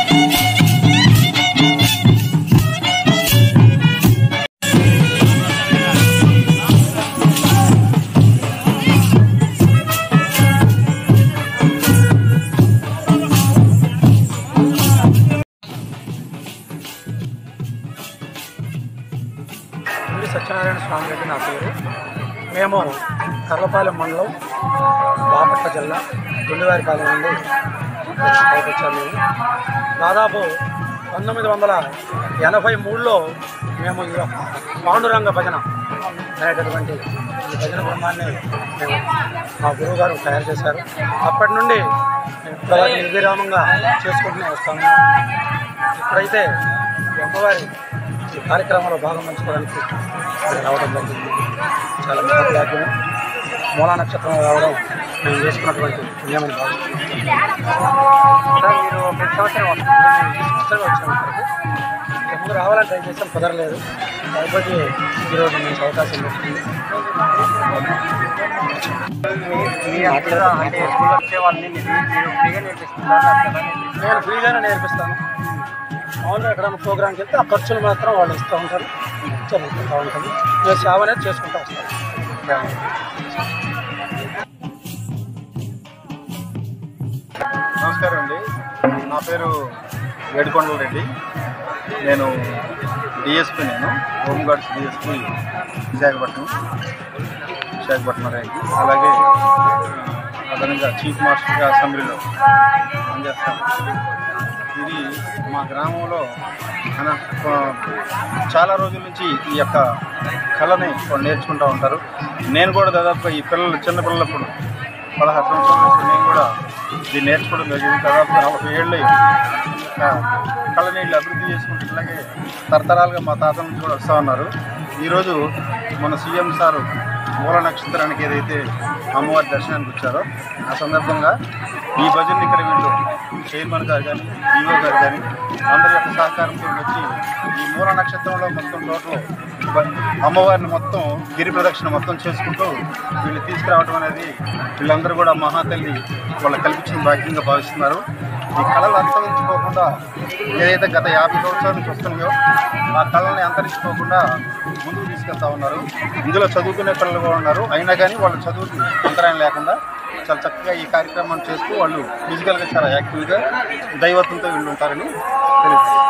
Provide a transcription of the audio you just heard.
ఉండి సత్యనారాయణ స్వామి రెడ్డి నా పేరు మేము కర్లపాలెం మండలం బాపట్ల జిల్లా దుండివారిపాలెం నుండి పైకి వచ్చాము మేము దాదాపు పంతొమ్మిది వందల ఎనభై మూడులో మేము ఈ యొక్క పాండురంగ భజన అనేటటువంటి ఈ భజన బృందాన్ని మేము మా గురువు గారు తయారు చేశారు అప్పటి నుండి మేము ఇప్పటివరకు నిర్విరామంగా చేసుకుంటూనే వస్తాము ఇప్పుడైతే ఈ అమ్మవారి ఈ కార్యక్రమంలో భాగం పంచుకోవడానికి ఇక్కడ రావడం జరిగింది చాలా మహత్యాగ్యం మూలా నక్షత్రం రావడం మేము చేసుకున్నటువంటి పుణ్యమని భావిస్తున్నాం సార్ మీరు ప్రతి సంవత్సరం వస్తున్నారు. మేము ఈ సంవత్సరం వచ్చాము ఇక్కడికి ముందు రావాలని ట్రై చేసాం కుదరలేదు కాకపోతే ఈరోజు మంచి అవకాశం దొరికింది అంటే స్కూల్ వచ్చే వాళ్ళని మీరు ఫ్రీగా నేర్పిస్తున్నారు నేను ఫ్రీగానే నేర్పిస్తాను మామూలుగా ఎక్కడైనా ప్రోగ్రామ్కి వెళ్తే ఆ ఖర్చులు మాత్రం వాళ్ళు ఇస్తూ ఉంటారు జరుగుతూ ఉంటుంది నేను సేవ అనేది చేసుకుంటూ వస్తాను నమస్కారం అండి నా పేరు ఏడుకొండల రెడ్డి నేను డిఎస్పి నేను home guards DSP Visakhapatnam Visakhapatnam rank అలాగే అదనంగా చీఫ్ మాస్టర్గా అసెంబ్లీలో పనిచేస్తాను ఇది మా గ్రామంలో మన ఆ, చాలా రోజుల నుంచి ఈ యొక్క కళని వాళ్ళు నేర్చుకుంటూ ఉంటారు నేను కూడా దాదాపుగా ఈ పిల్లలు చిన్న పిల్లలప్పుడు పదహారు సంవత్సరాల నుంచి నేను కూడా ఇది నేర్చుకోవడం జరిగింది దాదాపు నలభై ఏళ్ళు కళని వీళ్ళు అభివృద్ధి చేసుకుంటూ ఇట్లాగే తరతరాలుగా మా తాత నుంచి కూడా వస్తూ ఉన్నారు ఈరోజు మన సీఎం సారు మూల నక్షత్రానికి ఏదైతే అమ్మవారి దర్శనానికి వచ్చారో ఆ సందర్భంగా ఈ భజన ఇక్కడ వీళ్ళు చైర్మన్ గారు కానీ ఈఓ గారు కానీ అందరి యొక్క సహకారంతో వచ్చి ఈ మూల నక్షత్రంలో మొత్తం టోటల్ బ- అమ్మవారిని మొత్తం గిరి ప్రదక్షిణ మొత్తం చేసుకుంటూ వీళ్ళు తీసుకురావడం అనేది వీళ్ళందరూ కూడా మహాతల్లి వాళ్ళకి కల్పించిన భాగ్యంగా భావిస్తున్నారు ఈ కళలు అంతరించిపోకుండా ఏదైతే గత యాభై సంవత్సరాల నుంచి వస్తున్నాయో ఆ కళల్ని అంతరించిపోకుండా ముందుకు తీసుకెళ్తా ఉన్నారు ఇందులో చదువుకునే పిల్లలు కూడా ఉన్నారు అయినా కానీ వాళ్ళ చదువుకి అంతరాయం లేకుండా చాలా చక్కగా ఈ కార్యక్రమాన్ని చేస్తూ వాళ్ళు ఫిజికల్గా చాలా యాక్టివ్గా దైవత్వంతో వీళ్ళు ఉంటారని తెలియదు